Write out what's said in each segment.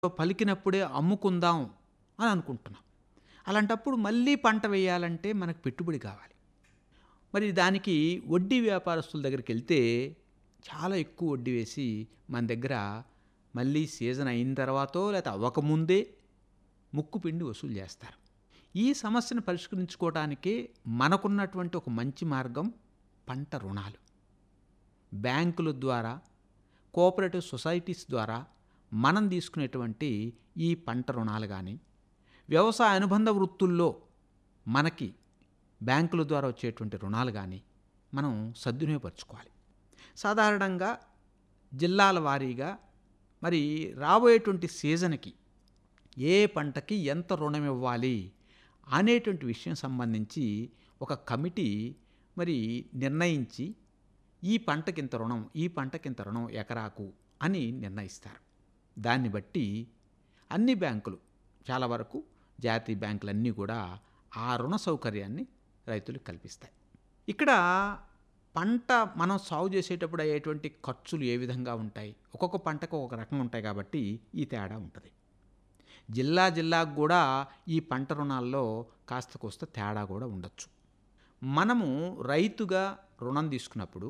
పలికినప్పుడే అమ్ముకుందాం అని అనుకుంటున్నాం అలాంటప్పుడు మళ్ళీ పంట వేయాలంటే మనకు పెట్టుబడి కావాలి మరి దానికి వడ్డీ వ్యాపారస్తుల దగ్గరికి వెళ్తే చాలా ఎక్కువ వడ్డీ వేసి మన దగ్గర మళ్ళీ సీజన్ అయిన తర్వాతో లేకపోతే అవ్వకముందే ముక్కు పిండి వసూలు చేస్తారు ఈ సమస్యను పరిష్కరించుకోవడానికే మనకున్నటువంటి ఒక మంచి మార్గం పంట రుణాలు బ్యాంకుల ద్వారా కోఆపరేటివ్ సొసైటీస్ ద్వారా మనం తీసుకునేటువంటి ఈ పంట రుణాలు కానీ వ్యవసాయ అనుబంధ వృత్తుల్లో మనకి బ్యాంకుల ద్వారా వచ్చేటువంటి రుణాలు కానీ మనం సద్వినియోగపరచుకోవాలి సాధారణంగా జిల్లాల వారీగా మరి రాబోయేటువంటి సీజన్కి ఏ పంటకి ఎంత రుణం ఇవ్వాలి అనేటువంటి విషయం సంబంధించి ఒక కమిటీ మరి నిర్ణయించి ఈ పంటకి ఇంత రుణం ఈ పంటకి ఇంత రుణం ఎకరాకు అని నిర్ణయిస్తారు దాన్ని బట్టి అన్ని బ్యాంకులు చాలా వరకు జాతీయ బ్యాంకులన్నీ కూడా ఆ రుణ సౌకర్యాన్ని రైతులకు కల్పిస్తాయి ఇక్కడ పంట మనం సాగు చేసేటప్పుడు అయ్యేటువంటి ఖర్చులు ఏ విధంగా ఉంటాయి ఒక్కొక్క పంటకు ఒక రకంగా ఉంటాయి కాబట్టి ఈ తేడా ఉంటుంది జిల్లా జిల్లాకు కూడా ఈ పంట రుణాల్లో కాస్త కోస్త తేడా కూడా ఉండొచ్చు మనము రైతుగా రుణం తీసుకున్నప్పుడు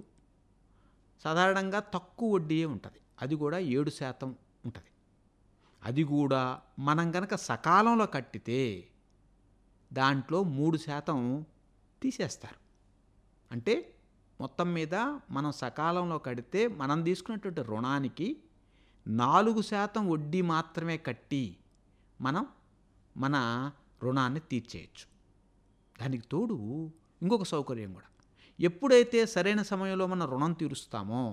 సాధారణంగా తక్కువ వడ్డీయే ఉంటుంది అది కూడా ఏడు శాతం ఉంటుంది అది కూడా మనం కనుక సకాలంలో కట్టితే దాంట్లో మూడు శాతం తీసేస్తారు అంటే మొత్తం మీద మనం సకాలంలో కడితే మనం తీసుకున్నటువంటి రుణానికి నాలుగు శాతం వడ్డీ మాత్రమే కట్టి మనం మన రుణాన్ని తీర్చేయచ్చు దానికి తోడు ఇంకొక సౌకర్యం కూడా ఎప్పుడైతే సరైన సమయంలో మన రుణం తీరుస్తామో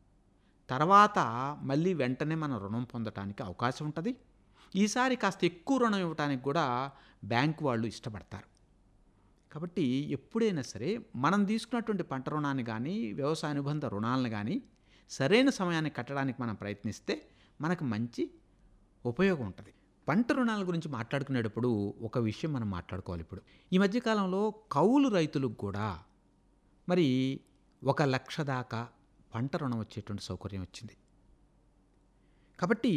తర్వాత మళ్ళీ వెంటనే మన రుణం పొందటానికి అవకాశం ఉంటుంది ఈసారి కాస్త ఎక్కువ రుణం ఇవ్వడానికి కూడా బ్యాంకు వాళ్ళు ఇష్టపడతారు కాబట్టి ఎప్పుడైనా సరే మనం తీసుకున్నటువంటి పంట రుణాన్ని కానీ వ్యవసాయ అనుబంధ రుణాలను కానీ సరైన సమయాన్ని కట్టడానికి మనం ప్రయత్నిస్తే మనకు మంచి ఉపయోగం ఉంటుంది పంట రుణాల గురించి మాట్లాడుకునేటప్పుడు ఒక విషయం మనం మాట్లాడుకోవాలి ఇప్పుడు ఈ మధ్యకాలంలో కౌలు రైతులకు కూడా మరి ఒక లక్ష దాకా పంట రుణం వచ్చేటువంటి సౌకర్యం వచ్చింది కాబట్టి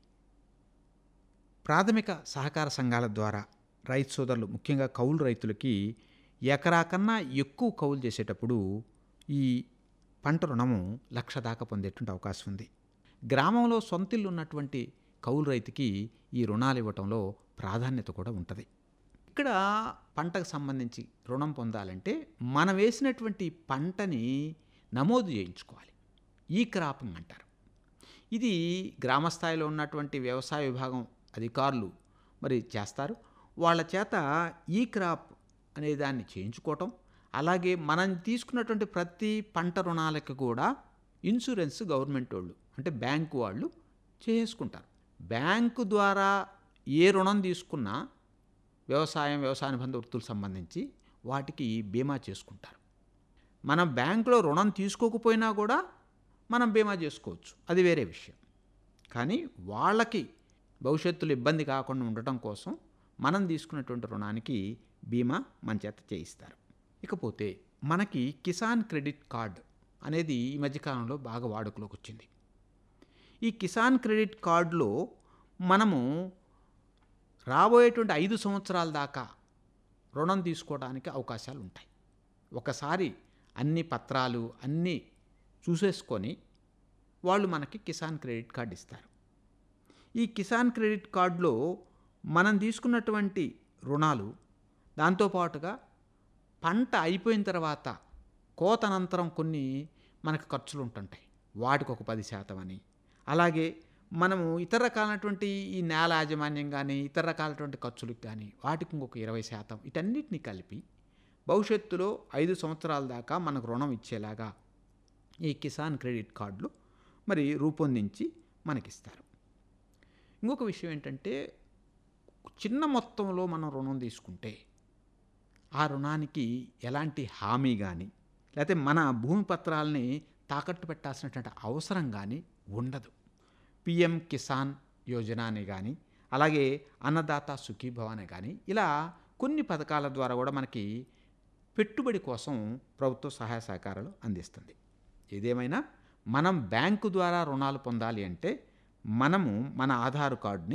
ప్రాథమిక సహకార సంఘాల ద్వారా రైతు సోదరులు ముఖ్యంగా కౌలు రైతులకి ఎకరా కన్నా ఎక్కువ కౌలు చేసేటప్పుడు ఈ పంట రుణము లక్ష దాకా పొందేటువంటి అవకాశం ఉంది గ్రామంలో సొంతిల్లు ఉన్నటువంటి కౌలు రైతుకి ఈ రుణాలు ఇవ్వటంలో ప్రాధాన్యత కూడా ఉంటుంది ఇక్కడ పంటకు సంబంధించి రుణం పొందాలంటే మనం వేసినటువంటి పంటని నమోదు చేయించుకోవాలి ఈ క్రాపింగ్ అంటారు ఇది గ్రామస్థాయిలో ఉన్నటువంటి వ్యవసాయ విభాగం అధికారులు మరి చేస్తారు వాళ్ళ చేత ఈ క్రాప్ అనే దాన్ని చేయించుకోవటం అలాగే మనం తీసుకున్నటువంటి ప్రతి పంట రుణాలకు కూడా ఇన్సూరెన్స్ గవర్నమెంట్ వాళ్ళు అంటే బ్యాంకు వాళ్ళు చేసుకుంటారు బ్యాంకు ద్వారా ఏ రుణం తీసుకున్నా వ్యవసాయం వ్యవసాయ అనుబంధ వృత్తులకు సంబంధించి వాటికి బీమా చేసుకుంటారు మనం బ్యాంకులో రుణం తీసుకోకపోయినా కూడా మనం బీమా చేసుకోవచ్చు అది వేరే విషయం కానీ వాళ్ళకి భవిష్యత్తులో ఇబ్బంది కాకుండా ఉండటం కోసం మనం తీసుకున్నటువంటి రుణానికి బీమా మన చేత చేయిస్తారు ఇకపోతే మనకి కిసాన్ క్రెడిట్ కార్డ్ అనేది ఈ మధ్యకాలంలో బాగా వాడుకలోకి వచ్చింది ఈ కిసాన్ క్రెడిట్ కార్డులో మనము రాబోయేటువంటి ఐదు సంవత్సరాల దాకా రుణం తీసుకోవడానికి అవకాశాలు ఉంటాయి ఒకసారి అన్ని పత్రాలు అన్నీ చూసేసుకొని వాళ్ళు మనకి కిసాన్ క్రెడిట్ కార్డు ఇస్తారు ఈ కిసాన్ క్రెడిట్ కార్డులో మనం తీసుకున్నటువంటి రుణాలు దాంతోపాటుగా పంట అయిపోయిన తర్వాత కోత అనంతరం కొన్ని మనకు ఖర్చులు ఉంటుంటాయి వాటికి ఒక పది శాతం అని అలాగే మనము ఇతర రకాలైనటువంటి ఈ నేల యాజమాన్యం కానీ ఇతర రకాలైనటువంటి ఖర్చులకు కానీ వాటికి ఇంకొక ఇరవై శాతం వీటన్నిటిని కలిపి భవిష్యత్తులో ఐదు సంవత్సరాల దాకా మనకు రుణం ఇచ్చేలాగా ఈ కిసాన్ క్రెడిట్ కార్డులు మరి రూపొందించి మనకిస్తారు ఇంకొక విషయం ఏంటంటే చిన్న మొత్తంలో మనం రుణం తీసుకుంటే ఆ రుణానికి ఎలాంటి హామీ కానీ లేకపోతే మన భూమి పత్రాలని తాకట్టు పెట్టాల్సినటువంటి అవసరం కానీ ఉండదు పిఎం కిసాన్ యోజన అని కానీ అలాగే అన్నదాత సుఖీభవ అని కానీ ఇలా కొన్ని పథకాల ద్వారా కూడా మనకి పెట్టుబడి కోసం ప్రభుత్వ సహాయ సహకారాలు అందిస్తుంది ఏదేమైనా మనం బ్యాంకు ద్వారా రుణాలు పొందాలి అంటే మనము మన ఆధార్ కార్డుని